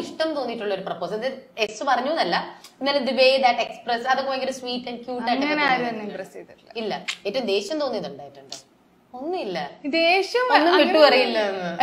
ഇഷ്ടം തോന്നിയിട്ടുള്ള ഒരു പ്രപ്പോസൽ ഇത് എസ് പറഞ്ഞു എന്നല്ല എന്നാലും ദി വേ ദാറ്റ് എക്സ്പ്രസ് അതൊക്കെ ഭയങ്കര സ്വീറ്റ് ആൻഡ് ക്യൂട്ട് അങ്ങനെ ആരും ആയിട്ട് എന്നെ ഇമ്പ്രസ് ചെയ്തിട്ടില്ല ഇല്ല ഏറ്റവും ദേഷ്യം തോന്നിയതുണ്ടായിട്ടുണ്ടോ ഒന്നുമില്ല ദേഷ്യം ഒന്നും വിട്ടു അറിയില്ല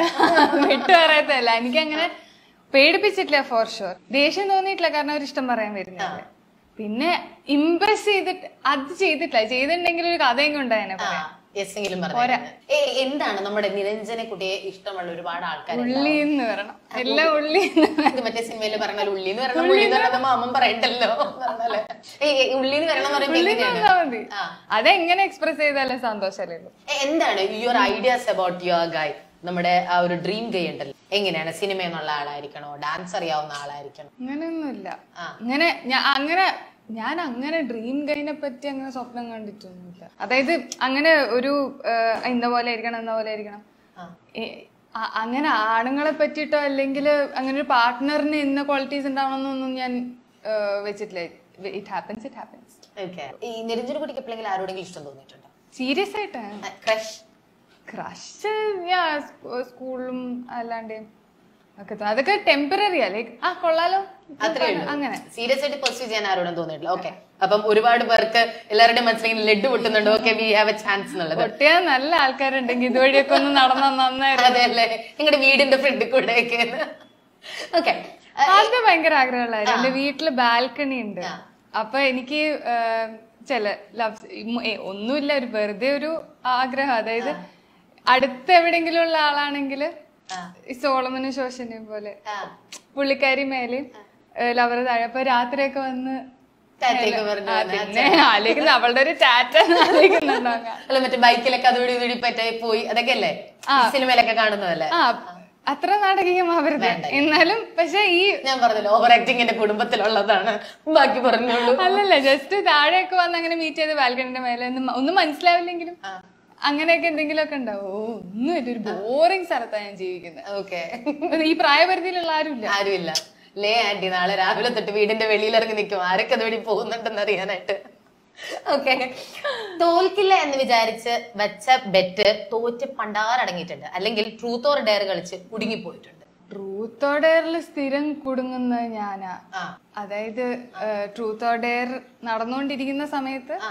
വിട്ടു പറയത്തല്ല എനിക്ക് അങ്ങനെ പേടിപ്പിച്ചിട്ടില്ല ഫോർ ഷുവർ ദേഷ്യം തോന്നിയിട്ടില്ല കാരണം അവർ ഇഷ്ടം പറയാൻ വരുന്നില്ല പിന്നെ ഇംപ്രസ് ചെയ്തിട്ട് അത് ചെയ്തിട്ടില്ല ചെയ്തിട്ടുണ്ടെങ്കിൽ ഒരു കഥയെങ്കിലും ഉണ്ടായേനെ പറയാം യെസ് എങ്കിലും പറഞ്ഞു ഏ എന്താണ് നമ്മുടെ നിരഞ്ജന കുട്ടിയെ ഇഷ്ടമുള്ള ഒരുപാട് ആൾക്കാർ ഉള്ളിന്ന് വരണം എല്ലാം ഉള്ളിന്ന് ഇത് മറ്റേ സിനിമയിൽ പറഞ്ഞാൽ ഉള്ളി എന്ന് പറയണം ഉള്ളി എന്ന് പറയുന്നത് മാമൻ പറയണ്ടല്ലോ പറഞ്ഞാല് ഏ ഉള്ളി എന്ന് പറയണം എന്ന് പറയുമ്പോ ഉള്ളിന്ന് എങ്ങനെയാണ് വന്നാ മതി അതെങ്ങനെ എക്സ്പ്രസ് ചെയ്താലും സന്തോഷമല്ലേ ഉള്ളൂ ഏ, എന്താണ് your ideas about your guy നമ്മുടെ ആ ഒരു ഡ്രീം ഗൈ ഉണ്ടല്ലോ എങ്ങനെയാണ് സിനിമ എന്നുള്ള ആളായിരിക്കണോ ഡാൻസ് അറിയാവുന്ന ആളായിരിക്കണം അങ്ങനെയൊന്നുമില്ല ആ. അങ്ങനെ ഞാൻ അങ്ങനെ ഞാൻ അങ്ങനെ ഡ്രീം ഗൈനെ പറ്റി അങ്ങനെ സ്വപ്നം കണ്ടിട്ടൊന്നുമില്ല അതായത് അങ്ങനെ ഒരു ആ, ഇന്ന പോലെ ആയിരിക്കണം എന്ന പോലെ ആയിരിക്കണം ആ. ഏ, അ- അങ്ങനെ ആണുങ്ങളെ പറ്റിയിട്ടോ അല്ലെങ്കിൽ അങ്ങനെ ഒരു പാർട്ട്ണറിന് ഇന്ന ക്വാളിറ്റീസ് ഉണ്ടാവണമെന്നൊന്നും ഞാൻ ആ, വെച്ചിട്ടില്ല it happens it happens okay ഈ നിരഞ്ജന കുട്ടിക്ക് എപ്പോഴെങ്കിലും ആരോടെങ്കിലും ഇഷ്ടം തോന്നിയിട്ടുണ്ടോ സീരിയസ് ആയിട്ടാണ് ക്രഷ് ക്രഷ് ഞാൻ സ്കൂളിലും അല്ലാണ്ട് ഒക്കെ തോ- അതൊക്കെ ടെമ്പററി ലൈക്ക് ആ കൊള്ളാലോ അത്രേ ഉള്ളൂ അങ്ങനെ സീരിയസ് ആയിട്ട് പെർസ്യൂ ചെയ്യാൻ ആരോടും തോന്നിയിട്ടില്ല ഓക്കെ അപ്പം ഒരുപാട് പേർക്ക് എല്ലാവരുടെയും മനസ്സിലേക്ക് ലഡ് പൊട്ടുന്നുണ്ട് okay we have a chance എന്നുള്ളത് പൊട്ടിയാ നല്ല ആൾക്കാരുണ്ടെങ്കിൽ ഇതുവഴിയൊക്കെ ഒന്ന് നടന്നാൽ നന്നായിരുന്നു അതെ അല്ലേ നിങ്ങളുടെ വീടിന്റെ ഫ്രണ്ടിൽ കൂടെ ഒക്കെ ഓക്കെ അത് ഭയങ്കര ആഗ്രഹമുള്ളായിരുന്നു എന്റെ വീട്ടില് ബാൽക്കണി ഉണ്ട് അപ്പൊ എനിക്ക് ആഹ്, ചില ലവ് ഒന്നുമില്ല ഒരു വെറുതെ ഒരു ആഗ്രഹം അതായത് അടുത്ത് എവിടെങ്കിലും ഉള്ള ആളാണെങ്കിൽ ഈ സോളമനും ശോഷനെയും പോലെ പുള്ളിക്കാരി മേലെ ലവർ താഴെ അപ്പൊ രാത്രിയൊക്കെ വന്ന് ടാറ്റയൊക്കെ പറഞ്ഞു ആ, പിന്നെ ആലോചിക്കുന്ന അവളുടെ ഒരു ടാറ്റ ആലോചിക്കുന്നുണ്ടാകാം അല്ല മറ്റേ ബൈക്കിലൊക്കെ അതുവഴി ഇതുവഴി പറ്റേ പോയി അതൊക്കെ അല്ലേ ഈ സിനിമയിലൊക്കെ കാണുന്നതല്ലേ ആ അത്ര നാടകീയമാവരുത് എന്നാലും പക്ഷെ ഈ ഞാൻ പറഞ്ഞല്ലോ ഓവർ ആക്ടിങ് എന്റെ കുടുംബത്തിലുള്ളതാണ് ബാക്കി പറഞ്ഞോളൂ അല്ലല്ല ജസ്റ്റ് താഴെയൊക്കെ വന്ന് അങ്ങനെ മീറ്റ് ചെയ്ത് ബാൽക്കണിന്റെ മേലെ ഒന്നും മ- ഒന്നും മനസ്സിലാവില്ലെങ്കിലും അങ്ങനെയൊക്കെ എന്തെങ്കിലുമൊക്കെ ഉണ്ടാവും ഓ ഒന്നുമില്ല ഒരു ബോറിംഗ് സ്ഥലത്താണ് ഞാൻ ജീവിക്കുന്നത് ഓക്കെ ഈ പ്രായപരിധിയിലുള്ള ആരുമില്ല ആരുമില്ല ലേ ആന്റി നാളെ രാവിലെ തൊട്ട് വീടിന്റെ വെളിയിൽ ഇറങ്ങി നിൽക്കും ആരൊക്കെ അതുവഴി പോകുന്നുണ്ടെന്ന് അറിയാനായിട്ട് ഓക്കെ തോൽക്കില്ല എന്ന് വിചാരിച്ച് വെച്ച ബെറ്റ് തോറ്റ് പണ്ടാറടങ്ങിയിട്ടുണ്ട് അല്ലെങ്കിൽ ട്രൂത്ത് ഓർ ഡെയർ കളിച്ച് കുടുങ്ങിപ്പോയിട്ടുണ്ട് ട്രൂത്ത് ഓർ ഡെയറിൽ സ്ഥിരം കുടുങ്ങുന്നത് ഞാനാ ആ അതായത് ട്രൂത്ത് ഓർ ഡെയർ നടന്നുകൊണ്ടിരിക്കുന്ന സമയത്ത് ആ.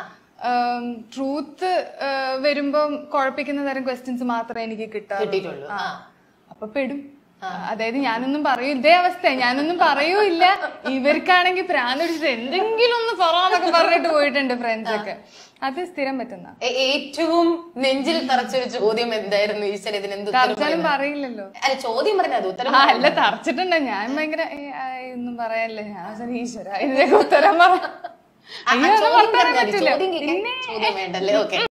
ട്രൂത്ത് വരുമ്പം കുഴപ്പിക്കുന്ന തരം ക്വസ്റ്റ്യൻസ് മാത്രമേ എനിക്ക് കിട്ടാറുള്ളൂ കിട്ടിയിട്ടുള്ളൂ ആ അപ്പൊ പെടും അതായത് ഞാനൊന്നും പറയൂ ഇതേ അവസ്ഥ ഞാനൊന്നും പറയൂല്ല ഇവർക്കാണെങ്കിൽ പ്രാന്ത് പിടിച്ചിട്ട് എന്തെങ്കിലും ഒന്ന് പറയാന്നൊക്കെ പറഞ്ഞിട്ട് പോയിട്ടുണ്ട് ഫ്രണ്ട്സ് ഒക്കെ അത് സ്ഥിരം പറ്റുന്ന ഏ- ഏറ്റവും നെഞ്ചിൽ തറച്ചൊരു ചോദ്യം എന്തായിരുന്നു ഈശ്വര ഇതിന് എന്ത് ഉത്തരം തറച്ചാലും പറയില്ലല്ലോ അല്ല ചോദ്യം പറഞ്ഞത് ഉത്തരം ആ അല്ല തറച്ചിട്ടുണ്ട് ഞാൻ ഭയങ്കര ഏ, ആ, ഒന്നും പറയാനില്ല ഞാൻ അവസാനം ഈശ്വര ഇതിനൊക്കെ ഉത്തരം പറ ആ, അയ്യോ, അത് ചോദ്യം വർത്താനം പറഞ്ഞാ മതി. പറ്റില്ല. ചോദ്യം കേൾക്കാൻ ചോദ്യം വേണ്ടല്ലേ ഓക്കെ